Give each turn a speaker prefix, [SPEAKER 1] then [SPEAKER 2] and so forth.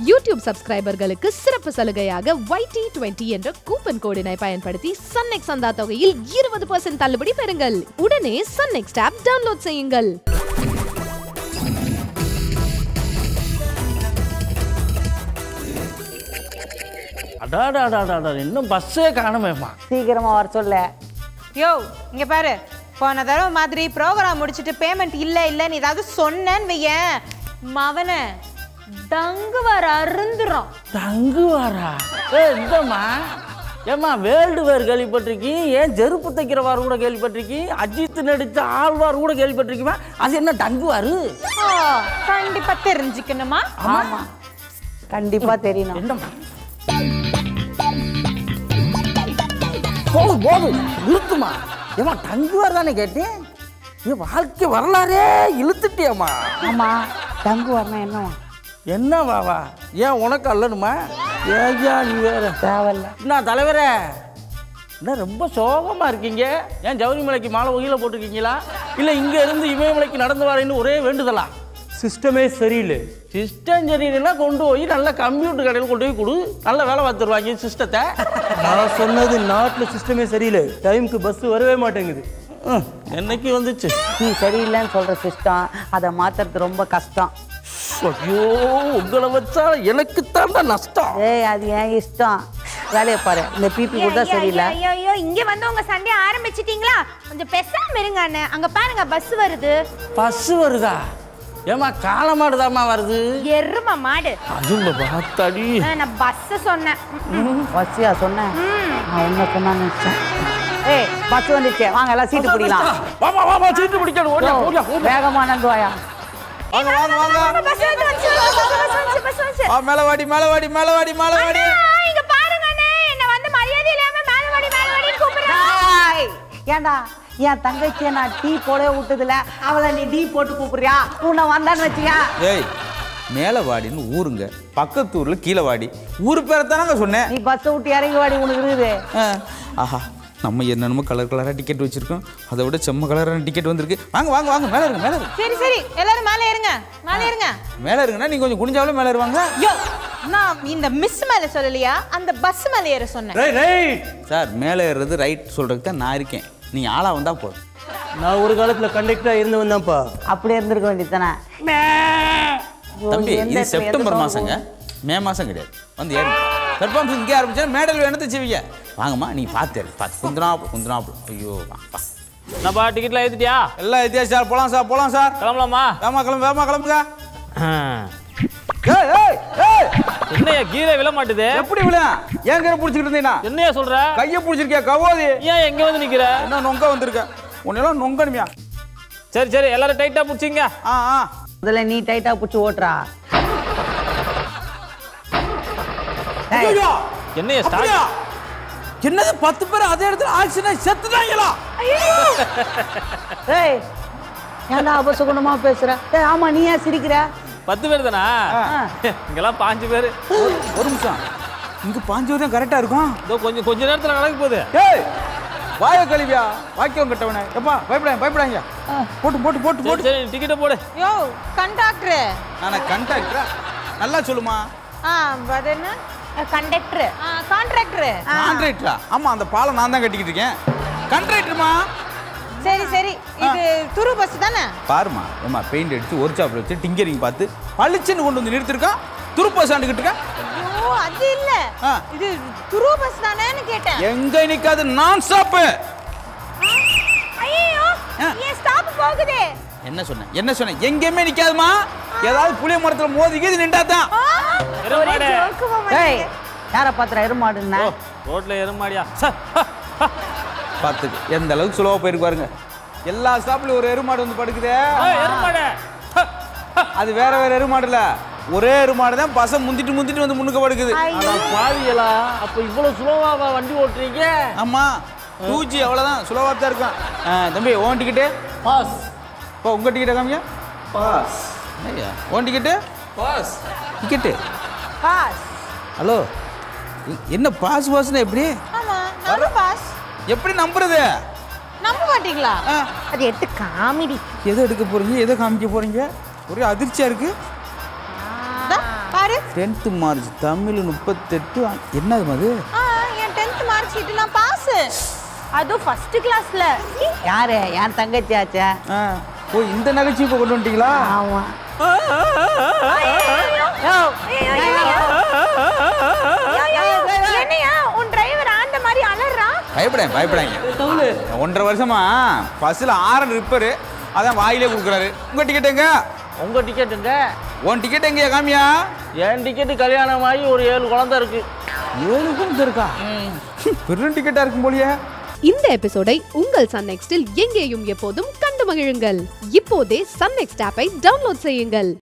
[SPEAKER 1] YouTube சப்ஸ்கிரைபர்களுக்கு சிறப்பு சலுகையாக YT20 twenty என்ற கூப்பன் கோடினை பயன்படுத்தி சன்நெக்ஸ் சந்தா தொகையில் இருபது பர்சன்ட் தள்ளுபடி பெறுங்கள் உடனே சன்நெக்ஸ்ட் ஆப் டவுன்லோட் செய்யுங்கள்
[SPEAKER 2] அடாடாடாடாடா இன்னும் பஸ்ஸே காணுமேம்மா
[SPEAKER 3] சீக்கிரமா வர சொல்ல
[SPEAKER 4] யோ இங்க பாரு போன தடவை மாதிரி ப்ரோக்ராம் முடிச்சிட்டு பேமெண்ட் இல்ல இல்லன்னு ஏதாவது சொன்னேன்னு வையேன் மவன டங்கு வர அருந்துரும்
[SPEAKER 2] தங்குவாரா ஏ இந்தம்மா ஏம்மா வேர்ல்டு வேர் கேள்விப்பட்டிருக்கீ ஏன் செருப்பு தைக்கிறவார் கூட கேள்விப்பட்டிருக்கீ அஜித் நடித்த ஆழ்வார் கூட கேள்விப்பட்டிருக்கீமா அது என்ன தங்குவாரு
[SPEAKER 4] ஓ, கண்டிப்பா தெரிஞ்சுக்கணுமா
[SPEAKER 3] ஆமா கண்டிப்பா தெரியணும்
[SPEAKER 2] என்னம்மா போதும் போதும் நிறுத்துமா ஏமா தங்குவார் தானே கேட்டேன் என் வாழ்க்கை வரலாறே இழுத்துட்டியம்மா
[SPEAKER 3] ஆமா தங்கு வரணும் என்ன
[SPEAKER 2] என்ன வாவா ஏன் உனக்கு அல்லணுமா ஏய்யா நீ வேற
[SPEAKER 3] தேவையில்ல
[SPEAKER 2] என்ன தலைவரே என்ன ரொம்ப சோகமாக இருக்கீங்க ஏன் ஜவுரி மலைக்கு மாலை வகையில் போட்டிருக்கீங்களா இல்லை இங்கே இருந்து இமயமலைக்கு நடந்து வரேன்னு ஒரே வேண்டுதலா
[SPEAKER 5] சிஸ்டமே சரியில்லை
[SPEAKER 2] சிஸ்டம் சரியில்லைன்னா கொண்டு போய் நல்ல கம்ப்யூட்டர் கடையில் கொண்டு போய் கொடு நல்ல வேலை பார்த்துருவாங்க சிஸ்டத்தை
[SPEAKER 5] நான் சொன்னது நாட்டில் சிஸ்டமே சரியில்லை டைமுக்கு பஸ் வரவே மாட்டேங்குது
[SPEAKER 2] ம், என்னைக்கு வந்துச்சு
[SPEAKER 3] நீ சரியில்லைன்னு சொல்ற சிஸ்டம் அதை மாத்துறது ரொம்ப கஷ்டம்
[SPEAKER 2] ஐயோ உங்களை வச்சா எனக்கு நஷ்டம்
[SPEAKER 3] ஏய் அது ஏன் இஷ்டம் வேலையை பாரு இந்த பிபி கூட சரியில்லை
[SPEAKER 6] ஐயோ ஐயோ இங்க வந்து உங்க சண்டே ஆரம்பிச்சிட்டீங்களா கொஞ்சம் பெசாம இருங்க அண்ணே அங்க பாருங்க பஸ் வருது
[SPEAKER 2] பஸ் வருதா ஏமா காலமாடுதாம்மா வருது
[SPEAKER 6] எரும மாடு
[SPEAKER 2] அதுல பார்த்தாடி
[SPEAKER 6] ஆ, நான் பஸ் சொன்னேன்
[SPEAKER 3] வசியா சொன்னேன் நான் என்ன சொன்னான்னு நினைச்சேன் ஏய் பஸ் வந்துச்சு வாங்க எல்லாம் சீட்டு பிடிக்கலாம்
[SPEAKER 2] வாமா வாமா சீட்டு பிடிக்கணும் ஓடியா ஓடியா ஓடியா
[SPEAKER 3] வேகமா நடந்து வாயா
[SPEAKER 7] வாங்க வாங்க வாங்க
[SPEAKER 6] பஸ் வந்து வந்துச்சு பஸ் வந்துச்சு பஸ் வந்துச்சு
[SPEAKER 7] ஆ மேலவாடி மேலவாடி மேலவாடி மேலவாடி
[SPEAKER 6] அண்ணா, இங்க பாருங்க அண்ணே என்ன வந்து மரியாதை இல்லாம மேலவாடி மேலவாடி கூப்பிடுறாங்க
[SPEAKER 3] ஏய், ஏன்டா என் தங்கச்சியை நான் டீ போடவே விட்டதில்ல அவளை நீ டீ போட்டு கூப்பிடுறியா உன்னை வந்தான்னு வச்சியா
[SPEAKER 7] ஏய் மேலவாடின்னு ஊருங்க பக்கத்து ஊர்ல கீழே வாடி ஊர் பேரை தானங்க சொன்னேன்
[SPEAKER 3] நீ பஸ்ஸை விட்டு இறங்கி வாடி உனக்கு இருக்குது
[SPEAKER 7] ஆ, ஆஹா நம்ம என்னென்னமோ கலர் கலராக டிக்கெட் வச்சிருக்கோம் அதை விட செம்ம கலரான டிக்கெட் வந்திருக்கு வாங்க வாங்க வாங்க மேலே இருங்க மேலே இருங்க
[SPEAKER 4] சரி சரி எல்லாரும் மேலே ஏறுங்க மேலே ஏறுங்க
[SPEAKER 7] மேலே இருங்கன்னா நீங்க கொஞ்சம் குனிஞ்சாலும் மேலே இருவாங்க
[SPEAKER 4] யோ நான் இந்த மிஸ் மேல சொல்லலையா அந்த பஸ் மேல ஏற சொன்னேன்
[SPEAKER 5] ரைட் ரைட்
[SPEAKER 7] சார் மேலே ஏறுறது ரைட் சொல்றதுக்கு தான் நான் இருக்கேன் நீங்க ஆளா வந்தா போதும்
[SPEAKER 5] நான் ஒரு காலத்தில் கண்டக்டராக இருந்தவன் தான்ப்பா
[SPEAKER 3] அப்படியே இருந்திருக்க வேண்டியதானே
[SPEAKER 7] தம்பி
[SPEAKER 3] எந்த
[SPEAKER 7] இது
[SPEAKER 3] இடத்துல
[SPEAKER 7] செப்டம்பர்
[SPEAKER 3] எந்த
[SPEAKER 7] மாசங்க மே மாசம் கிடையாது வந்து ஏறுங்க பெர்ஃபார்மன்ஸ் இங்கே ஆரம்பிச்சா மேடல் வேணத்தை செய்வீங்க வாங்கம்மா நீ பார்த்து ஏறு, பார்த்து குந்துனாப்பு குந்துனாப்பு ஐயோ வா வா
[SPEAKER 2] என்னப்பா டிக்கெட்லாம் ஏற்றிட்டியா
[SPEAKER 7] எல்லாம் எத்தியா சார் போலாம் சார் போலாம் சார்
[SPEAKER 2] கிளம்பலாமா
[SPEAKER 7] வேமா கிளம்பு வேமா கிளம்புங்க
[SPEAKER 2] ஆ.
[SPEAKER 7] ஏய் ஏய் ஏய்
[SPEAKER 2] என்னையா கீழே விழ மாட்டுது
[SPEAKER 7] எப்படி விழ ஏன் கீரை பிடிச்சிக்கிட்டு இருந்தீங்கன்னா
[SPEAKER 2] என்னையா சொல்ற
[SPEAKER 7] கையை பிடிச்சிருக்கியா கவோதி
[SPEAKER 2] ஏன் எங்க வந்து நிக்கிற
[SPEAKER 7] என்ன நொங்க வந்திருக்க உன்னெல்லாம் நொங்கணுமியா
[SPEAKER 2] சரி சரி எல்லாரும் டைட்டா பிடிச்சிங்க
[SPEAKER 7] ஆ ஆ
[SPEAKER 3] முதல்ல நீ டைட்டா பிடிச்சி ஓட்டுறா ஏய்,
[SPEAKER 7] ஐயோ!
[SPEAKER 2] என்னையா
[SPEAKER 7] அப்படியா?
[SPEAKER 2] ஸ்டார்ட்
[SPEAKER 7] என்னது பத்து பேர் அதே இடத்துல ஆக்சிடென்ட் செத்துட்டாங்களா
[SPEAKER 3] ஏய் ஏன்டா அபசகுணமா பேசுற ஏய் ஆமா நீ ஏன் சிரிக்கிற
[SPEAKER 2] பத்து பேர் தானா
[SPEAKER 3] ஆ.
[SPEAKER 2] இங்கெல்லாம் பாஞ்சு பேர்
[SPEAKER 7] ஒரு நிமிஷம் இங்க பாஞ்சு தான் கரெக்டா இருக்கும்
[SPEAKER 2] இதோ கொஞ்சம் கொஞ்ச நேரத்துல நடக்க போகுது
[SPEAKER 7] ஏய் வாய கழிவியா வாக்கியம் கட்டவனே எப்பா பயப்படாங்க பயப்படாங்க போட்டு போட்டு போட்டு
[SPEAKER 2] சரி
[SPEAKER 7] போட்டு
[SPEAKER 2] சரி டிக்கெட்டை போடு
[SPEAKER 4] யோ கண்டாக்டர்
[SPEAKER 7] நான் கண்டாக்டரா நல்லா சொல்லுமா
[SPEAKER 4] ஆ அது என்ன
[SPEAKER 6] கண்டக்டர்
[SPEAKER 4] கான்ட்ராக்டர்
[SPEAKER 7] கான்ட்ராக்டரா ஆமா அந்த பாலம் நான் தான் கட்டிக்கிட்டு இருக்கேன் கான்ட்ராக்டருமா
[SPEAKER 4] சரி சரி இது துரு பஸ் தானே
[SPEAKER 7] பாருமா ஏமா பெயிண்ட் அடிச்சு ஒரு சாப்பில் வச்சு டிங்கரிங் பார்த்து பளிச்சுன்னு கொண்டு வந்து நிறுத்திருக்கான் துருப்பா சாண்டுக்கிட்டு இருக்கேன்
[SPEAKER 4] ஐயோ அது இல்ல
[SPEAKER 7] ஆ.
[SPEAKER 4] இது துரு பஸ் தானேன்னு கேட்டேன்
[SPEAKER 7] எங்க நிக்காது நான் ஸ்டாப்பு
[SPEAKER 6] ஐயோ
[SPEAKER 7] ஆ.
[SPEAKER 6] ஏன் ஸ்டாப் போகுதே
[SPEAKER 7] என்ன சொன்னேன் என்ன சொன்னேன் எங்கேயுமே நிக்காதுமா ஏதாவது புளிய மரத்துல மோதி கீது நின்றா தான்
[SPEAKER 2] எருமாடு
[SPEAKER 3] ஏய் யார பாத்திர எருமாடுன்னா
[SPEAKER 2] ஓ ரோட்ல எருமாடியா
[SPEAKER 7] பார்த்துக்கு எந்த அளவுக்கு சுலபா போயிருக்கு பாருங்க எல்லா ஸ்டாப்லயும் ஒரு எருமாடு வந்து படுக்குதே
[SPEAKER 2] எருமாடு
[SPEAKER 7] அது வேற வேற எருமாடு இல்ல ஒரே எருமாடு தான் பச முந்திட்டு முந்திட்டு வந்து முன்னுக்கு படுக்குது
[SPEAKER 2] ஆனா பாவிகளா அப்ப இவ்வளவு சுலவாவா வண்டி ஓட்டுறீங்க
[SPEAKER 7] ஆமா டூ ஜி அவ்வளோதான் சுலபா தான் இருக்கும் ஆ, தம்பி ஓன் டிக்கெட்டு
[SPEAKER 2] பாஸ்
[SPEAKER 7] இப்போ உங்க டிக்கெட்டை காமிங்க பாஸ் ஐயா ஓன் ticket boss ticket
[SPEAKER 4] boss
[SPEAKER 7] hello எ- என்ன பாஸ் பாஸ்னா எப்படி
[SPEAKER 4] ஆமா நம்ம பாஸ்
[SPEAKER 7] எப்படி நம்புறது
[SPEAKER 4] நம்ப மாட்டீங்களா
[SPEAKER 7] ஆ,
[SPEAKER 6] அது எடுத்து காமெடி
[SPEAKER 7] எதை எடுக்க போறீங்க எதை காமிக்க போறீங்க ஒரே அதிர்ச்சியா இருக்கு
[SPEAKER 4] இதோ, பாரு பாரு
[SPEAKER 7] டென்த்து மார்ச் தமிழ் முப்பத்தெட்டு என்னது மது
[SPEAKER 4] ஆ என் டென்த் மார்க் ஷீட் நான் பாஸ்
[SPEAKER 6] அதுவும் ஃபர்ஸ்ட் கிளாஸ்ல
[SPEAKER 3] யாரு என் தங்கச்சி ஆச்சே
[SPEAKER 7] ஆ ஓ இந்த நகைச்சுவை இப்போ கொண்டு வந்துட்டீங்களா
[SPEAKER 3] ஆமா
[SPEAKER 6] என்னையா உன் டிரைவர் ஆண்ட மாதிரி அலறான்
[SPEAKER 7] பயப்படாங்க பயப்படாங்க ஒன்றரை வருஷமா பஸ்ஸில் ஆரன் ரிப்பரு அதான் வாயிலே கொடுக்குறாரு உங்கள் டிக்கெட் எங்க
[SPEAKER 2] உங்க டிக்கெட்டுங்க
[SPEAKER 7] உன் டிக்கெட் எங்கேயா காமியா
[SPEAKER 2] என் டிக்கெட்டு கல்யாணம் ஆகி ஒரு ஏழு குழந்தை இருக்கு
[SPEAKER 7] ஏழு பேருக்கு இருக்கா பெரும் டிக்கெட்டாக இருக்கும் போலியே
[SPEAKER 1] இந்த எபிசோடை உங்கள் சன் நெக்ஸ்டில் எங்கேயும் எப்போதும் கண்டு மகிழுங்கள் இப்போதே சன் நெக்ஸ்ட் ஆப்பை டவுன்லோட் செய்யுங்கள்